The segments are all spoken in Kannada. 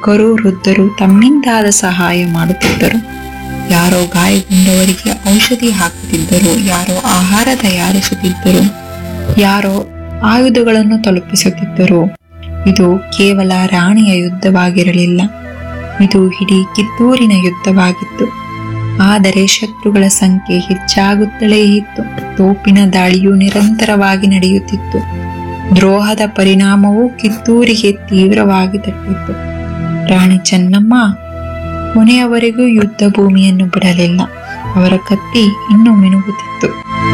ಯುವಕರು ವೃದ್ಧರು ತಮ್ಮಿಂದಾದ ಸಹಾಯ ಮಾಡುತ್ತಿದ್ದರು ಯಾರೋ ಗಾಯಗೊಂಡವರಿಗೆ ಔಷಧಿ ಹಾಕುತ್ತಿದ್ದರು ಯಾರೋ ಆಹಾರ ತಯಾರಿಸುತ್ತಿದ್ದರು ಯಾರೋ ಆಯುಧಗಳನ್ನು ತಲುಪಿಸುತ್ತಿದ್ದರು ಇದು ಕೇವಲ ರಾಣಿಯ ಯುದ್ಧವಾಗಿರಲಿಲ್ಲ ಇದು ಇಡೀ ಕಿತ್ತೂರಿನ ಯುದ್ಧವಾಗಿತ್ತು ಆದರೆ ಶತ್ರುಗಳ ಸಂಖ್ಯೆ ಹೆಚ್ಚಾಗುತ್ತಲೇ ಇತ್ತು ತೋಪಿನ ದಾಳಿಯು ನಿರಂತರವಾಗಿ ನಡೆಯುತ್ತಿತ್ತು ದ್ರೋಹದ ಪರಿಣಾಮವು ಕಿತ್ತೂರಿಗೆ ತೀವ್ರವಾಗಿ ತಟ್ಟಿತ್ತು ರಾಣಿ ಚೆನ್ನಮ್ಮ ಕೊನೆಯವರೆಗೂ ಯುದ್ಧ ಭೂಮಿಯನ್ನು ಬಿಡಲಿಲ್ಲ ಅವರ ಕತ್ತಿ ಇನ್ನೂ ಮಿನುಗುತ್ತಿತ್ತು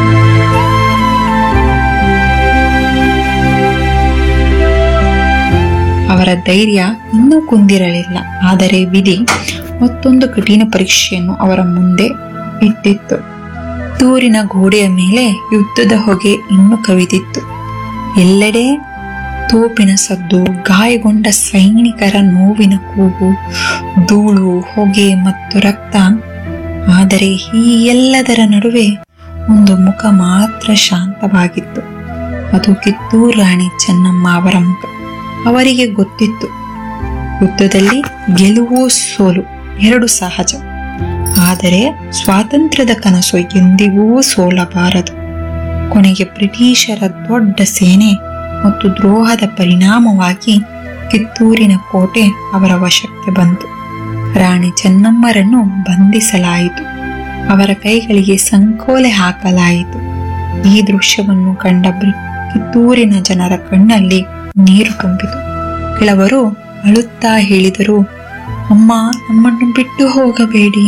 ಅವರ ಧೈರ್ಯ ಇನ್ನೂ ಕುಂದಿರಲಿಲ್ಲ ಆದರೆ ವಿಧಿ ಮತ್ತೊಂದು ಕಠಿಣ ಪರೀಕ್ಷೆಯನ್ನು ಅವರ ಮುಂದೆ ಇಟ್ಟಿತ್ತು ತೂರಿನ ಗೋಡೆಯ ಮೇಲೆ ಯುದ್ಧದ ಹೊಗೆ ಇನ್ನೂ ಕವಿದಿತ್ತು ಎಲ್ಲೆಡೆ ತೋಪಿನ ಸದ್ದು ಗಾಯಗೊಂಡ ಸೈನಿಕರ ನೋವಿನ ಕೂಗು ಧೂಳು ಹೊಗೆ ಮತ್ತು ರಕ್ತ ಆದರೆ ಈ ಎಲ್ಲದರ ನಡುವೆ ಒಂದು ಮುಖ ಮಾತ್ರ ಶಾಂತವಾಗಿತ್ತು ಅದು ಕಿತ್ತೂರು ರಾಣಿ ಚೆನ್ನಮ್ಮ ಅವರ ಮುಖ ಅವರಿಗೆ ಗೊತ್ತಿತ್ತು ಯುದ್ಧದಲ್ಲಿ ಗೆಲುವು ಸೋಲು ಎರಡು ಸಹಜ ಆದರೆ ಸ್ವಾತಂತ್ರ್ಯದ ಕನಸು ಎಂದಿಗೂ ಸೋಲಬಾರದು ಕೊನೆಗೆ ಬ್ರಿಟಿಷರ ದೊಡ್ಡ ಸೇನೆ ಮತ್ತು ದ್ರೋಹದ ಪರಿಣಾಮವಾಗಿ ಕಿತ್ತೂರಿನ ಕೋಟೆ ಅವರ ವಶಕ್ಕೆ ಬಂತು ರಾಣಿ ಚೆನ್ನಮ್ಮರನ್ನು ಬಂಧಿಸಲಾಯಿತು ಅವರ ಕೈಗಳಿಗೆ ಸಂಕೋಲೆ ಹಾಕಲಾಯಿತು ಈ ದೃಶ್ಯವನ್ನು ಕಂಡ ಬ್ರಿ- ಕಿತ್ತೂರಿನ ಜನರ ಕಣ್ಣಲ್ಲಿ ನೀರು ತುಂಬಿತು ಕೆಲವರು ಅಳುತ್ತಾ ಹೇಳಿದರು ಅಮ್ಮ ನಮ್ಮನ್ನು ಬಿಟ್ಟು ಹೋಗಬೇಡಿ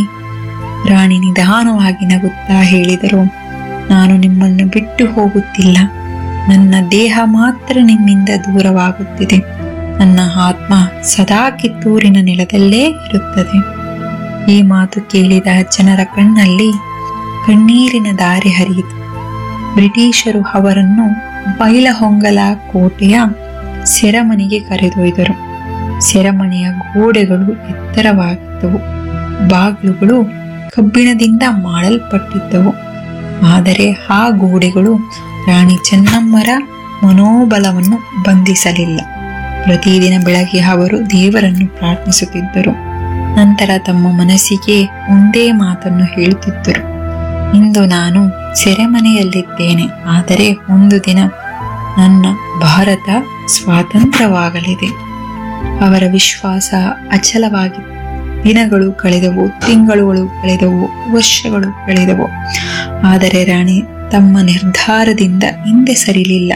ರಾಣಿ ನಿಧಾನವಾಗಿ ನಗುತ್ತಾ ಹೇಳಿದರು ನಾನು ನಿಮ್ಮನ್ನು ಬಿಟ್ಟು ಹೋಗುತ್ತಿಲ್ಲ ನನ್ನ ದೇಹ ಮಾತ್ರ ನಿಮ್ಮಿಂದ ದೂರವಾಗುತ್ತಿದೆ ನನ್ನ ಆತ್ಮ ಸದಾ ಕಿತ್ತೂರಿನ ನೆಲದಲ್ಲೇ ಇರುತ್ತದೆ ಈ ಮಾತು ಕೇಳಿದ ಜನರ ಕಣ್ಣಲ್ಲಿ ಕಣ್ಣೀರಿನ ದಾರಿ ಹರಿಯಿತು ಬ್ರಿಟಿಷರು ಅವರನ್ನು ಬೈಲಹೊಂಗಲ ಕೋಟೆಯ ಸೆರೆಮನೆಗೆ ಕರೆದೊಯ್ದರು ಸೆರೆಮನೆಯ ಗೋಡೆಗಳು ಎತ್ತರವಾಗಿದ್ದವು ಬಾಗಿಲುಗಳು ಕಬ್ಬಿಣದಿಂದ ಮಾಡಲ್ಪಟ್ಟಿದ್ದವು ಆದರೆ ಆ ಗೋಡೆಗಳು ರಾಣಿ ಚೆನ್ನಮ್ಮರ ಮನೋಬಲವನ್ನು ಬಂಧಿಸಲಿಲ್ಲ ಪ್ರತಿದಿನ ಬೆಳಗ್ಗೆ ಅವರು ದೇವರನ್ನು ಪ್ರಾರ್ಥಿಸುತ್ತಿದ್ದರು ನಂತರ ತಮ್ಮ ಮನಸ್ಸಿಗೆ ಒಂದೇ ಮಾತನ್ನು ಹೇಳುತ್ತಿದ್ದರು ಇಂದು ನಾನು ಸೆರೆಮನೆಯಲ್ಲಿದ್ದೇನೆ ಆದರೆ ಒಂದು ದಿನ ನನ್ನ ಭಾರತ ಸ್ವಾತಂತ್ರ್ಯವಾಗಲಿದೆ ಅವರ ವಿಶ್ವಾಸ ಅಚಲವಾಗಿ ದಿನಗಳು ಕಳೆದವು ತಿಂಗಳುಗಳು ಕಳೆದವು ವರ್ಷಗಳು ಕಳೆದವು ಆದರೆ ರಾಣಿ ತಮ್ಮ ನಿರ್ಧಾರದಿಂದ ಹಿಂದೆ ಸರಿಲಿಲ್ಲ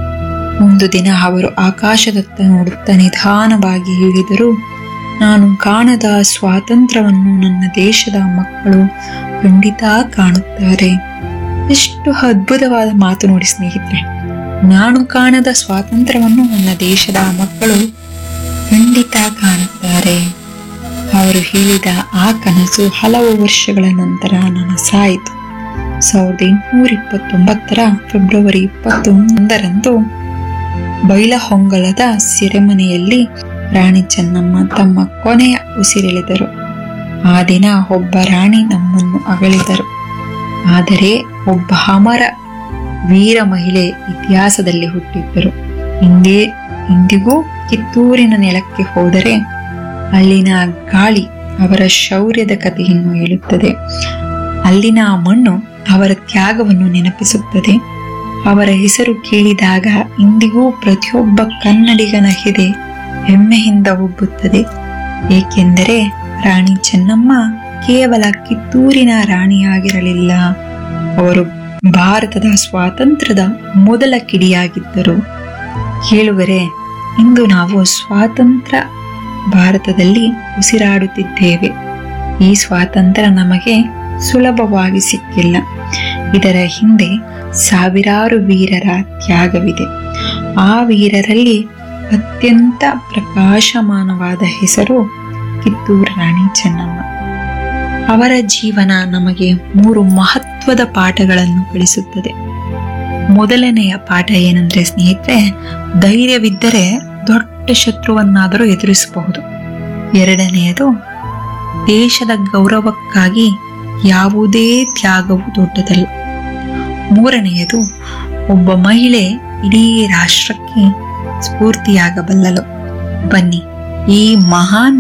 ಒಂದು ದಿನ ಅವರು ಆಕಾಶದತ್ತ ನೋಡುತ್ತಾ ನಿಧಾನವಾಗಿ ಹೇಳಿದರು ನಾನು ಕಾಣದ ಸ್ವಾತಂತ್ರ್ಯವನ್ನು ನನ್ನ ದೇಶದ ಮಕ್ಕಳು ಖಂಡಿತ ಕಾಣುತ್ತಾರೆ ಎಷ್ಟು ಅದ್ಭುತವಾದ ಮಾತು ನೋಡಿ ಸ್ನೇಹಿತರೆ ನಾನು ಕಾಣದ ಸ್ವಾತಂತ್ರ್ಯವನ್ನು ನನ್ನ ದೇಶದ ಮಕ್ಕಳು ಖಂಡಿತ ಕಾಣುತ್ತಾರೆ ಅವರು ಹೇಳಿದ ಆ ಕನಸು ಹಲವು ವರ್ಷಗಳ ನಂತರ ನನಸಾಯಿತು ಸಾವಿರದ ಎಂಟುನೂರ ಇಪ್ಪತ್ತೊಂಬತ್ತರ ಫೆಬ್ರವರಿ ಇಪ್ಪತ್ತೊಂದರಂದು ಬೈಲಹೊಂಗಲದ ಸೆರೆಮನೆಯಲ್ಲಿ ರಾಣಿ ಚೆನ್ನಮ್ಮ ತಮ್ಮ ಕೊನೆಯ ಉಸಿರೆಳೆದರು ಆ ದಿನ ಒಬ್ಬ ರಾಣಿ ನಮ್ಮನ್ನು ಅಗಲಿದರು ಆದರೆ ಒಬ್ಬ ಅಮರ ವೀರ ಮಹಿಳೆ ಇತಿಹಾಸದಲ್ಲಿ ಹುಟ್ಟಿದ್ದರು ಇಂದೇ ಇಂದಿಗೂ ಕಿತ್ತೂರಿನ ನೆಲಕ್ಕೆ ಹೋದರೆ ಅಲ್ಲಿನ ಗಾಳಿ ಅವರ ಶೌರ್ಯದ ಕಥೆಯನ್ನು ಹೇಳುತ್ತದೆ ಅಲ್ಲಿನ ಆ ಮಣ್ಣು ಅವರ ತ್ಯಾಗವನ್ನು ನೆನಪಿಸುತ್ತದೆ ಅವರ ಹೆಸರು ಕೇಳಿದಾಗ ಇಂದಿಗೂ ಪ್ರತಿಯೊಬ್ಬ ಕನ್ನಡಿಗನ ಎದೆ ಹೆಮ್ಮೆಯಿಂದ ಉಬ್ಬುತ್ತದೆ ಏಕೆಂದರೆ ರಾಣಿ ಚೆನ್ನಮ್ಮ ಕೇವಲ ಕಿತ್ತೂರಿನ ರಾಣಿಯಾಗಿರಲಿಲ್ಲ ಅವರು ಭಾರತದ ಸ್ವಾತಂತ್ರ್ಯದ ಮೊದಲ ಕಿಡಿಯಾಗಿದ್ದರು ಕೇಳುವರೆ ಇಂದು ನಾವು ಸ್ವಾತಂತ್ರ್ಯ ಭಾರತದಲ್ಲಿ ಉಸಿರಾಡುತ್ತಿದ್ದೇವೆ ಈ ಸ್ವಾತಂತ್ರ್ಯ ನಮಗೆ ಸುಲಭವಾಗಿ ಸಿಕ್ಕಿಲ್ಲ ಇದರ ಹಿಂದೆ ಸಾವಿರಾರು ವೀರರ ತ್ಯಾಗವಿದೆ ಆ ವೀರರಲ್ಲಿ ಅತ್ಯಂತ ಪ್ರಕಾಶಮಾನವಾದ ಹೆಸರು ಕಿತ್ತೂರು ರಾಣಿ ಚೆನ್ನಮ್ಮ ಅವರ ಜೀವನ ನಮಗೆ ಮೂರು ಮಹತ್ವದ ಪಾಠಗಳನ್ನು ಕಲಿಸುತ್ತದೆ ಮೊದಲನೆಯ ಪಾಠ ಏನಂದ್ರೆ ಸ್ನೇಹಿತರೆ ಧೈರ್ಯವಿದ್ದರೆ ದೊಡ್ಡ ಶತ್ರುವನ್ನಾದರೂ ಎದುರಿಸಬಹುದು ಎರಡನೆಯದು ದೇಶದ ಗೌರವಕ್ಕಾಗಿ ಯಾವುದೇ ತ್ಯಾಗವು ದೊಡ್ಡದಲ್ಲ ಮೂರನೆಯದು ಒಬ್ಬ ಮಹಿಳೆ ಇಡೀ ರಾಷ್ಟ್ರಕ್ಕೆ ಸ್ಫೂರ್ತಿಯಾಗಬಲ್ಲಳು ಬನ್ನಿ ಈ ಮಹಾನ್